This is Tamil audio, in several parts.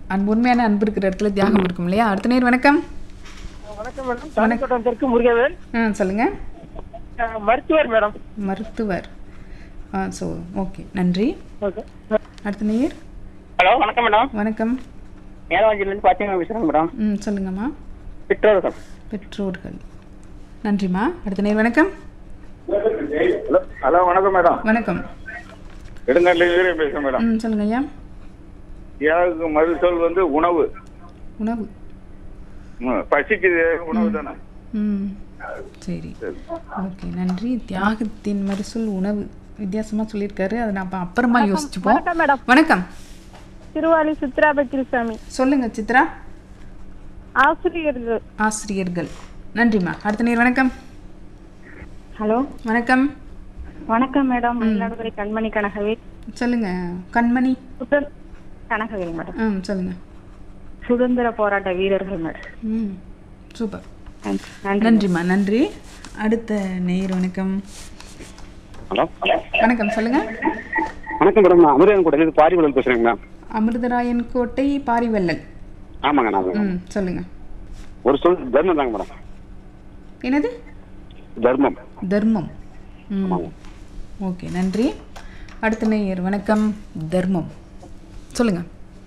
அன்பு உண்மையான அன்பு இருக்கிற இடத்துல தியாகம் இருக்கும் இல்லையா அடுத்த நேர் வணக்கம் வணக்கம் மேடம் தானிக்கோட்டம் தெற்கு முருகவேல் ஆ சொல்லுங்க அஹ், மருத்துவர் மேடம் மருத்துவர் ஆ ஸோ ஓகே நன்றி ஓகே அடுத்த நேர் ஹலோ வணக்கம் மேடம் வணக்கம் மேலவாஞ்சிலேருந்து பார்த்தீங்கன்னா பேசுகிறேன் மேடம் ம் சொல்லுங்கம்மா பெற்றோர்கள் பெற்றோர்கள் நன்றிம்மா அடுத்த நேர் வணக்கம் ஹலோ ஹலோ வணக்கம் மேடம் வணக்கம் நெடுங்காட்டிலிருந்து பேசுகிறேன் மேடம் ம் சொல்லுங்க ஐயா எனக்கு மறுசொல் வந்து உணவு உணவு ம், பசிக்குது உணவு தானே ம் சரி ஓகே நன்றி தியாகத்தின் மறுசொல் உணவு வித்தியாசமா சொல்லியிருக்காரு அதை நான் அப்ப அப்புறமா யோசிச்சுப்போம் வணக்கம் மேடம் வணக்கம் திருவாலி சித்ரா பக்கிரிசாமி சொல்லுங்க சித்ரா ஆசிரியர்கள் ஆசிரியர்கள் நன்றிம்மா அடுத்த நேர் வணக்கம் ஹலோ வணக்கம் வணக்கம் மேடம் மயிலாடுதுறை கண்மணி கனகவேல் சொல்லுங்க கண்மணி சுதன் கனகவேல் மேடம் ம் சொல்லுங்க சுதந்திர போராட்ட வீரர்கள் மேடம் ம் சூப்பர் நன்றி. நன்றி நன்றிம்மா நன்றி அடுத்த நேர் வணக்கம் ஹலோ வணக்கம் சொல்லுங்க வணக்கம் மேடம் நான் அமிர்தன் கூட இருந்து பாரிவளன் பேசுறேங்க மேம் அமிர்தராயன் கோட்டை பாரிவள்ளல் ஆமாங்க நான் ம் சொல்லுங்க ஒரு சொல் தர்மம் தாங்க மேடம் என்னது தர்மம் தர்மம் ம் ஓகே நன்றி அடுத்த நேயர் வணக்கம் தர்மம் சொல்லுங்க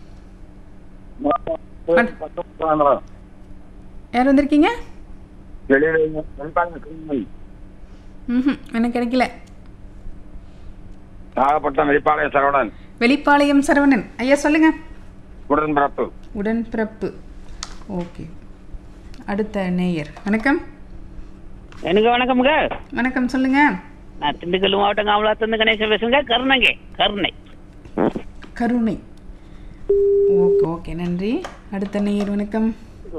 யார் வந்திருக்கீங்க ம் எனக்கு கிடைக்கல நாகப்பட்டினம் வெளிப்பாளைய சரவணன் வெளிப்பாளையம் சரவணன் ஐயா சொல்லுங்க உடன்பிறப்பு உடன்பிறப்பு ஓகே அடுத்த நேயர் வணக்கம் எனக்கு வணக்கம்ங்க வணக்கம் சொல்லுங்க நான் திண்டுக்கல் மாவட்டம் காமலாத்திலிருந்து கணேசன் பேசுங்க கருணைங்க கருணை கருணை ஓகே ஓகே நன்றி அடுத்த நேயர் வணக்கம்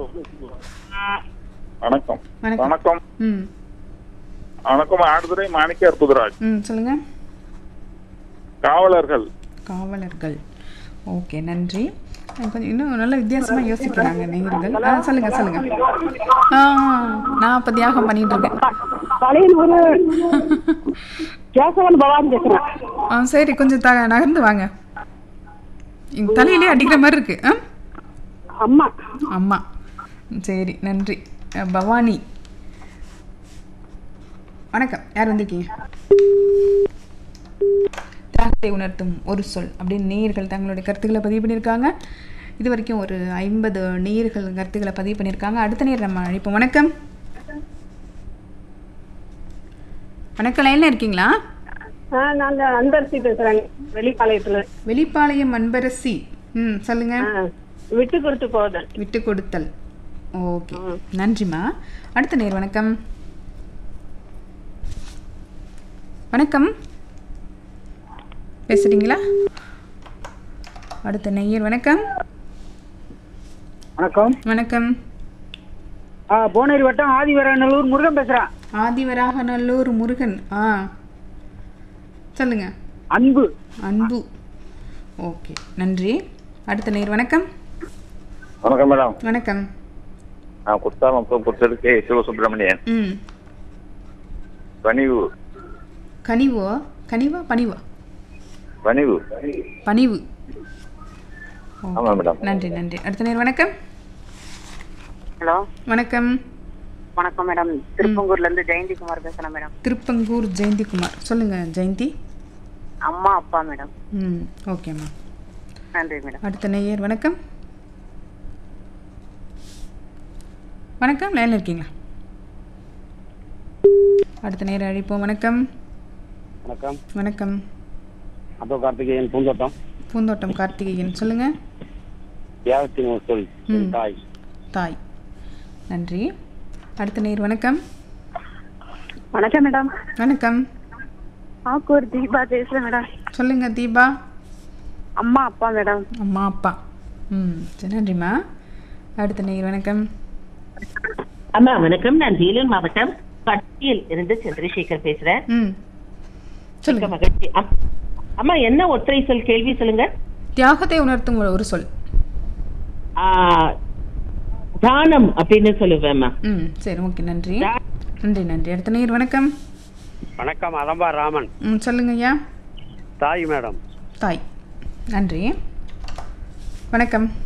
வணக்கம் வணக்கம் வணக்கம் ம் வணக்கம் ஆடுதுறை மாணிக்க அற்புதராஜ் ம் சொல்லுங்க காவலர்கள் காவலர்கள் ஓகே நன்றி அஹ் கொஞ்சம் இன்னும் நல்ல வித்தியாசமா யோசிக்கிறாங்க நேயர்கள் ஆ சொல்லுங்க சொல்லுங்க ஆ நான் அப்ப தியாகம் பண்ணிட்டு இருக்கேன் பழையனூர் கேசவன் பவானி பேசுறேன் ஆ சரி கொஞ்சம் த நகர்ந்து வாங்க எங்க தலையிலே அடிக்கிற மாதிரி இருக்கு ஆ அம்மா அம்மா சரி நன்றி அஹ் பவானி வணக்கம் யார் வந்திருக்கீங்க தியாகத்தை உணர்த்தும் ஒரு சொல் அப்படின்னு நேயர்கள் தங்களுடைய கருத்துக்களை பதிவு பண்ணியிருக்காங்க இது வரைக்கும் ஒரு ஐம்பது நேயர்கள் கருத்துக்களை பதிவு பண்ணியிருக்காங்க அடுத்த நேர் நம்ம அழைப்போம் வணக்கம் வணக்கம் லைனில் இருக்கீங்களா நான் அன்பரசி பேசுறேன் வெளிப்பாளையத்துல வெளிப்பாளையம் அன்பரசி ம் சொல்லுங்க விட்டு கொடுத்து போதல் விட்டு கொடுத்தல் ஓகே நன்றிம்மா அடுத்த நேர் வணக்கம் வணக்கம் பேசுறீங்களா அடுத்த நேயர் வணக்கம் வணக்கம் வணக்கம் ஆ புவனேரி வட்டம் ஆதிவரநல்லூர் முருகன் பேசுறேன் ஆதிவராகநல்லூர் முருகன் ஆ சொல்லுங்க அன்பு அன்பு ஓகே நன்றி அடுத்த நேர் வணக்கம் வணக்கம் மேடம் வணக்கம் நான் குத்தாலம் பொறுத்தது கே சிவசுப்பிரமணியன் ம் பணிவு கனிவோ கனிவா பணிவா பணிவு பணிவு ஓகே. ஆமா மேடம் நன்றி நன்றி அடுத்த நேர் வணக்கம் ஹலோ வணக்கம் வணக்கம் மேடம் திருப்பங்கூர்ல இருந்து ஜெயந்தி குமார் பேசுறேன் மேடம் திருப்பங்கூர் ஜெயந்திகுமார் சொல்லுங்க ஜெயந்தி அம்மா அப்பா மேடம் ம் ஓகேம்மா நன்றி மேடம் அடுத்த நேயர் வணக்கம் வணக்கம் லைனில் இருக்கீங்களா அடுத்த நேரம் அழைப்போம் வணக்கம் வணக்கம் வணக்கம் அப்போ கார்த்திகேயன் பூந்தோட்டம் பூந்தோட்டம் கார்த்திகேயன் சொல்லுங்க தியாகத்தின் ஒரு சொல் ம். தாய் தாய் நன்றி அடுத்த நேர் வணக்கம் வணக்கம் மேடம் வணக்கம் ஆக்கூர் தீபா பேசுறேன் மேடம் சொல்லுங்க தீபா அம்மா அப்பா மேடம் அம்மா அப்பா ம் சரி நன்றிம்மா அடுத்த நேர் வணக்கம் அம்மா வணக்கம் நான் வேலூர் மாவட்டம் பட்டியில் இருந்து சந்திரசேகர் பேசுறேன் ம் மிக்க சொல்லுங்க மகிழ்ச்சி அம்- அம்மா என்ன ஒற்றை சொல் கேள்வி சொல்லுங்க தியாகத்தை உணர்த்தும் ஒரு- ஒரு சொல் ஆ, தானம் அப்படின்னு சொல்லுவேம்மா ம் சரி ஓகே நன்றி நன்றி நன்றி அடுத்த நேர் வணக்கம் வணக்கம் அதம்பா ராமன் ம் சொல்லுங்க ஐயா தாய் மேடம் தாய் நன்றி வணக்கம்